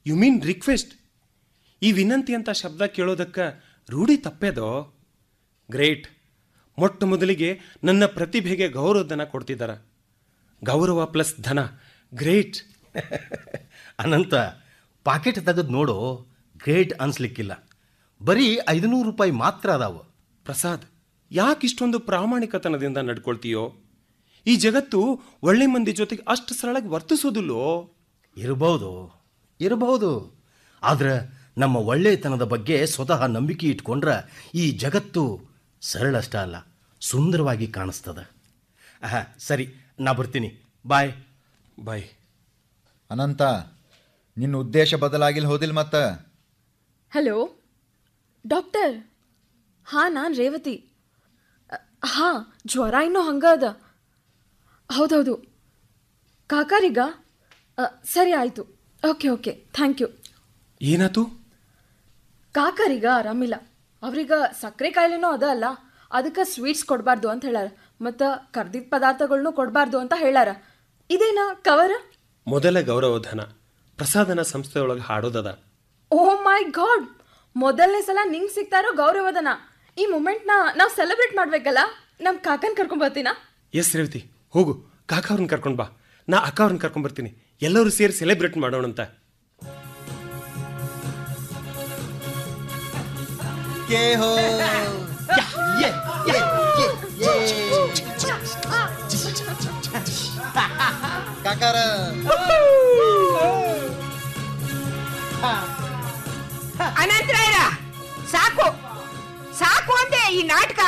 You mean request ಈ ವಿನಂತಿ ಅಂತ ಶಬ್ದ ಕೇಳೋದಕ್ಕೆ ರೂಢಿ ತಪ್ಪೇದೋ ಗ್ರೇಟ್ ಮೊಟ್ಟ ಮೊದಲಿಗೆ ನನ್ನ ಪ್ರತಿಭೆಗೆ ಗೌರವಧನ ಕೊಡ್ತಿದ್ದಾರೆ ಗೌರವ ಪ್ಲಸ್ ಧನ ಗ್ರೇಟ್ ಅನಂತ ಪಾಕೆಟ್ ತೆಗೆದು ನೋಡು ಗ್ರೇಟ್ ಅನ್ಸ್ಲಿಕ್ಕಿಲ್ಲ ಬರೀ ಐದುನೂರು ರೂಪಾಯಿ ಮಾತ್ರ ಅದಾವು ಪ್ರಸಾದ್ ಯಾಕೆ ಇಷ್ಟೊಂದು ಪ್ರಾಮಾಣಿಕತನದಿಂದ ನಡ್ಕೊಳ್ತೀಯೋ ಈ ಜಗತ್ತು ಒಳ್ಳೆ ಮಂದಿ ಜೊತೆಗೆ ಅಷ್ಟು ಸರಳಾಗಿ ವರ್ತಿಸೋದಿಲ್ಲೋ ಇರಬಹುದು ಇರಬಹುದು ಆದ್ರೆ ನಮ್ಮ ಒಳ್ಳೆಯತನದ ಬಗ್ಗೆ ಸ್ವತಃ ನಂಬಿಕೆ ಇಟ್ಕೊಂಡ್ರೆ ಈ ಜಗತ್ತು ಸರಳಷ್ಟ ಅಲ್ಲ ಸುಂದರವಾಗಿ ಕಾಣಿಸ್ತದ ಆಹಾ, ಸರಿ ನಾ ಬರ್ತೀನಿ ಬಾಯ್ ಬಾಯ್ ಅನಂತ ನಿನ್ನ ಉದ್ದೇಶ ಬದಲಾಗಿಲ್ಲ ಹೋದಿಲ್ಲ ಮತ್ತ ಹಲೋ ಡಾಕ್ಟರ್ ಹಾಂ ನಾನು ರೇವತಿ ಹಾಂ ಜ್ವರ ಇನ್ನೂ ಹಂಗ ಅದ ಹೌದೌದು ಕಾಕಾರಿಗ ಅ, ಸರಿ ಆಯಿತು ಓಕೆ ಓಕೆ ಥ್ಯಾಂಕ್ ಯು ಏನಾತು ಕಾಕರಿಗ ಆರಾಮಿಲ್ಲ ಅವ್ರೀಗ ಸಕ್ಕರೆ ಕಾಯಿಲೆನೂ ಅದ ಅಲ್ಲ ಅದಕ್ಕೆ ಸ್ವೀಟ್ಸ್ ಕೊಡಬಾರ್ದು ಅಂತ ಹೇಳಾರ ಮತ್ತು ಕರ್ದಿದ್ದ ಪದಾರ್ಥಗಳ್ನೂ ಕೊಡಬಾರ್ದು ಅಂತ ಹೇಳಾರ ಇದೇನಾ ಕವರ ಮೊದಲ ಗೌರವಧನ ಪ್ರಸಾದನ ಸಂಸ್ಥೆಯೊಳಗೆ ಹಾಡೋದದ ಓ ಮೈ ಗಾಡ್ ಮೊದಲನೇ ಸಲ ನಿಂಗೆ ಸಿಗ್ತಾರೋ ಗೌರವಧನ ಈ ಮೂಮೆಂಟ್ನ ನಾವು ಸೆಲೆಬ್ರೇಟ್ ಮಾಡ್ಬೇಕಲ್ಲ ನಮ್ಮ ಕಾಕನ್ ಕರ್ಕೊಂಬರ್ತೀನಾ ಎಸ್ ರೇವತಿ ಹೋಗು ಕಾಕ ಅವ್ರನ್ನ ಕರ್ಕೊಂಡು ಬಾ ನಾ ಅಕ್ಕ ಅವ್ರನ್ನ ಕರ್ಕೊಂಡ್ ಬರ್ತೀನಿ ಎಲ್ಲರೂ ಸೇರಿ ಸೆಲೆಬ್ರೇಟ್ ಮಾಡೋಣಂತ ಕಾಕಾರ ಅನಂತರಾಯರ ಸಾಕು ಸಾಕು ಅಂದೆ ಈ ನಾಟಕ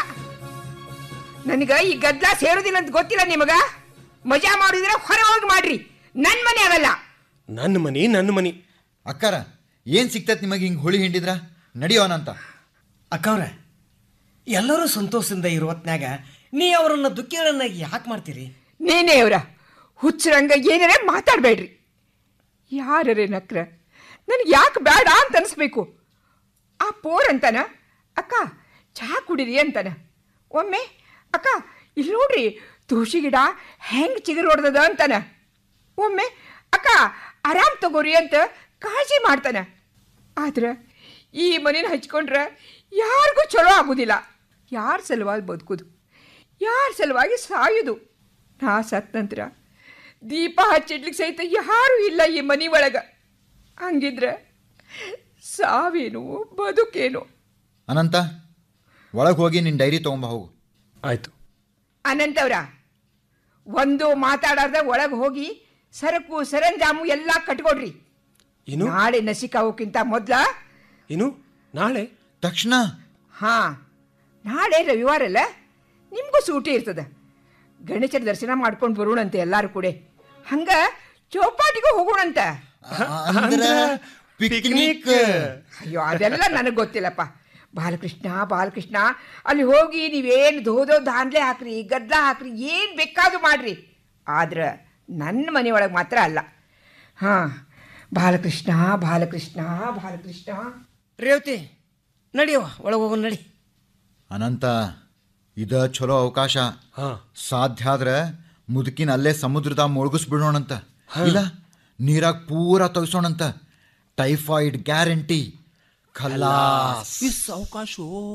ನನಗ ಈ ಗದ್ಲ ಸೇರೋದಿಲ್ಲ ಅಂತ ಗೊತ್ತಿಲ್ಲ ನಿಮಗ ಮಜಾ ಮಾಡಿದ್ರೆ ಹೊರ ಹೋಗಿ ಮಾಡ್ರಿ ನನ್ ಮನೆ ಅವೆಲ್ಲ ನನ್ನ ಮನಿ ನನ್ನ ಮನಿ ಅಕ್ಕಾರ ಏನ್ ಸಿಕ್ತತ್ ನಿಮಗೆ ಹಿಂಗ್ ಹುಳಿ ಹಿಂಡಿದ್ರ ನಡಿಯೋನಂತ ಅಕ್ಕವ್ರೆ ಎಲ್ಲರೂ ಸಂತೋಷದಿಂದ ಇರುವತ್ನ್ಯಾಗ ನೀ ಅವರನ್ನ ದುಃಖಿಗಳನ್ನಾಗಿ ಯಾಕೆ ಮಾಡ್ತೀರಿ ನೀನೇ ಅವ್ರ ಹುಚ್ಚರಂಗ ಏನಾರ ಮಾತಾಡ್ಬೇಡ್ರಿ ಯಾರರೇ ನಕ್ರ ನನಗೆ ಯಾಕೆ ಬೇಡ ಅಂತ ಅನಿಸ್ಬೇಕು ಆ ಪೋರ್ ಅಂತಾನ ಅಕ್ಕ ಚಹಾ ಕುಡೀರಿ ಅಂತಾನ ಒಮ್ಮೆ ಅಕ್ಕ ಇಲ್ಲಿ ನೋಡ್ರಿ ತುಳಸಿ ಗಿಡ ಹೆಂಗ್ ಚಿಗುರು ಹೊಡೆದದ ಅಂತಾನ ಒಮ್ಮೆ ಅಕ್ಕ ಆರಾಮ್ ತಗೋರಿ ಅಂತ ಕಾಳಜಿ ಮಾಡ್ತಾನ ಆದ್ರೆ ಈ ಮನೇನ ಹಚ್ಕೊಂಡ್ರೆ ಯಾರಿಗೂ ಚಲೋ ಆಗೋದಿಲ್ಲ ಯಾರ ಸಲುವಾಗಿ ಬದುಕೋದು ಯಾರ ಸಲುವಾಗಿ ಸಾಯೋದು ನಾ ಸತ್ ನಂತರ ದೀಪ ಹಚ್ಚಿಡ್ಲಿಕ್ಕೆ ಸಹಿತ ಯಾರೂ ಇಲ್ಲ ಈ ಮನೆ ಒಳಗೆ ಹಂಗಿದ್ರೆ ಸಾವೇನು ಬದುಕೇನು ಅನಂತ ಒಳಗೆ ಹೋಗಿ ನಿನ್ನ ಡೈರಿ ತೊಗೊಂಬ ಹೋಗು ಆಯ್ತು ಅನಂತವ್ರ ಒಂದು ಮಾತಾಡಾರ್ದ ಒಳಗೆ ಹೋಗಿ ಸರಕು ಸರಂಜಾಮು ಎಲ್ಲ ಕಟ್ಕೊಡ್ರಿ ಏನು ನಾಳೆ ನಸಿಕಾಗೋಕ್ಕಿಂತ ಮೊದ್ಲ ಏನು ನಾಳೆ ತಕ್ಷಣ ಹಾ ನಾಳೆ ರವಿವಾರ ಅಲ್ಲ ನಿಮಗೂ ಸೂಟಿ ಇರ್ತದ ಗಣೇಶನ ದರ್ಶನ ಮಾಡ್ಕೊಂಡು ಬರೋಣಂತೆ ಎಲ್ಲಾರು ಕೂಡ ಹಂಗ ಚೌಪಾಟಿಗೂ ಹೋಗೋಣಂತ ಅಂದ್ರ ಪಿಕ್ನಿಕ್ ಅಯ್ಯೋ ಅದೆಲ್ಲ ನನಗೆ ಗೊತ್ತಿಲ್ಲಪ್ಪ ಬಾಲಕೃಷ್ಣ ಬಾಲಕೃಷ್ಣ ಅಲ್ಲಿ ಹೋಗಿ ನೀವೇನು ದೋದೋ ದಾನ್ಲೆ ಹಾಕ್ರಿ ಗದ್ಲ ಹಾಕ್ರಿ ಏನು ಬೇಕಾದ್ರೂ ಮಾಡ್ರಿ ಆದ್ರೆ ನನ್ನ ಮನೆಯೊಳಗೆ ಮಾತ್ರ ಅಲ್ಲ ಹಾಂ ಬಾಲಕೃಷ್ಣ ಬಾಲಕೃಷ್ಣ ಬಾಲಕೃಷ್ಣ ರೇವತಿ ನಡಿಯವ ಒಳಗೆ ಹೋಗೋಣ ನಡಿ ಅನಂತ ಇದ ಚಲೋ ಅವಕಾಶ ಹಾ ಸಾಧ್ಯ ಆದ್ರ ಮುದುಕಿನ ಅಲ್ಲೇ ಸಮುದ್ರದ ಮುಳುಗಿಸ್ಬಿಡೋಣಂತ ಇಲ್ಲ ನೀರಾಗ ಪೂರ ತೆಗಿಸೋಣಂತ ಟೈಫಾಯ್ಡ್ ಗ್ಯಾರಂಟಿ ಖಲಾಸ್ ಇಸ್ ಅವಕಾಶ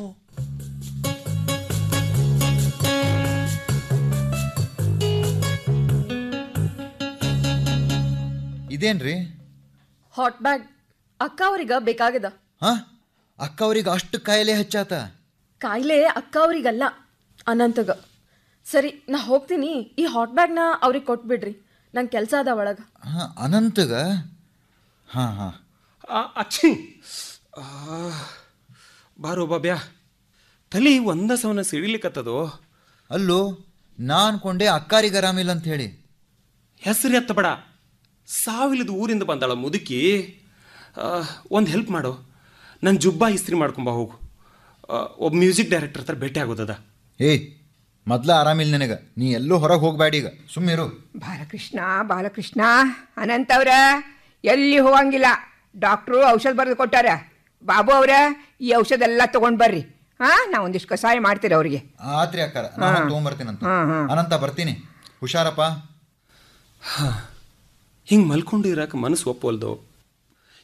ಇದೇನ್ರಿ ಹಾಟ್ ಬ್ಯಾಗ್ ಅಕ್ಕ ಅವ್ರಿಗೆ ಬೇಕಾಗ್ಯದ ಹಾ ಅಕ್ಕ ಅವ್ರಿಗೆ ಅಷ್ಟು ಕಾಯಿಲೆ ಹಚ್ಚಾತ ಕಾಯಿಲೆ ಅಕ್ಕ ಅವ್ರಿಗಲ್ಲ ಅನಂತಗ ಸರಿ ನಾ ಹೋಗ್ತೀನಿ ಈ ಹಾಟ್ ಬ್ಯಾಗ್ನ ಅವ್ರಿಗೆ ಕೊಟ್ಬಿಡ್ರಿ ನಂಗೆ ಕೆಲಸ ಅದ ಒಳಗೆ ಹಾ ಅನಂತಗ ಹಾ ಹಾ ಅಚ್ಚಿ ಆ, ಬಾರೋ ಬಾಬ್ಯಾ ತಲಿ ಒಂದ ಸವನ ಸಿಡಿಲಿಕ್ಕತ್ತದೋ ಅಲ್ಲೋ ನಾ ಅನ್ಕೊಂಡೆ ಅಕ್ಕಾರಿಗೆ ಆರಾಮಿಲ್ಲ ಅಂತ ಹೇಳಿ ಹೆಸರು ಎತ್ತಬೇಡ ಸಾವಿಲ್ಲದ ಊರಿಂದ ಬಂದಾಳ ಮುದುಕಿ ಒಂದು ಹೆಲ್ಪ್ ಮಾಡು ನನ್ನ ಜುಬ್ಬ ಇಸ್ತ್ರಿ ಮಾಡ್ಕೊಂಬ ಹೋಗು ಆ, ಒಬ್ಬ ಮ್ಯೂಸಿಕ್ ಡೈರೆಕ್ಟರ್ ಹತ್ರ ಭೇಟಿ ಆಗೋದದ ಏಯ್ ಮೊದ್ಲ ಆರಾಮಿಲ್ಲ ನಿನಗ ನೀ ಎಲ್ಲೂ ಹೊರಗೆ ಹೋಗ್ಬೇಡಿ ಈಗ ಸುಮ್ಮಿರು ಬಾಲಕೃಷ್ಣ ಬಾಲಕೃಷ್ಣ ಅನಂತವ್ರ ಎಲ್ಲಿ ಹೋಗಂಗಿಲ್ಲ ಡಾಕ್ಟ್ರು ಔಷಧ ಬರೆದು ಕೊಟ್ಟಾರ ಬಾಬು ಅವ್ರ ಈ ಔಷಧ ಎಲ್ಲ ತಗೊಂಡ್ ಬರ್ರಿ ಹಾ ನಾ ಒಂದಿಷ್ಟು ಕಷಾಯ ಮಾಡ್ತೀರಿ ಅವ್ರಿಗೆ ಆತ್ರಿ ಅಕ್ಕಾರ ನಾನು ತೊಗೊಂಬರ್ತೀನಂತ ಹಾ, ಹಾ. ಅನಂತ ಬರ್ತೀನಿ ಹುಷಾರಪ್ಪ ಹಿಂಗೆ ಮಲ್ಕೊಂಡು ಇರಕ್ಕೆ ಮನಸ್ಸು ಒಪ್ಪೋಲ್ದು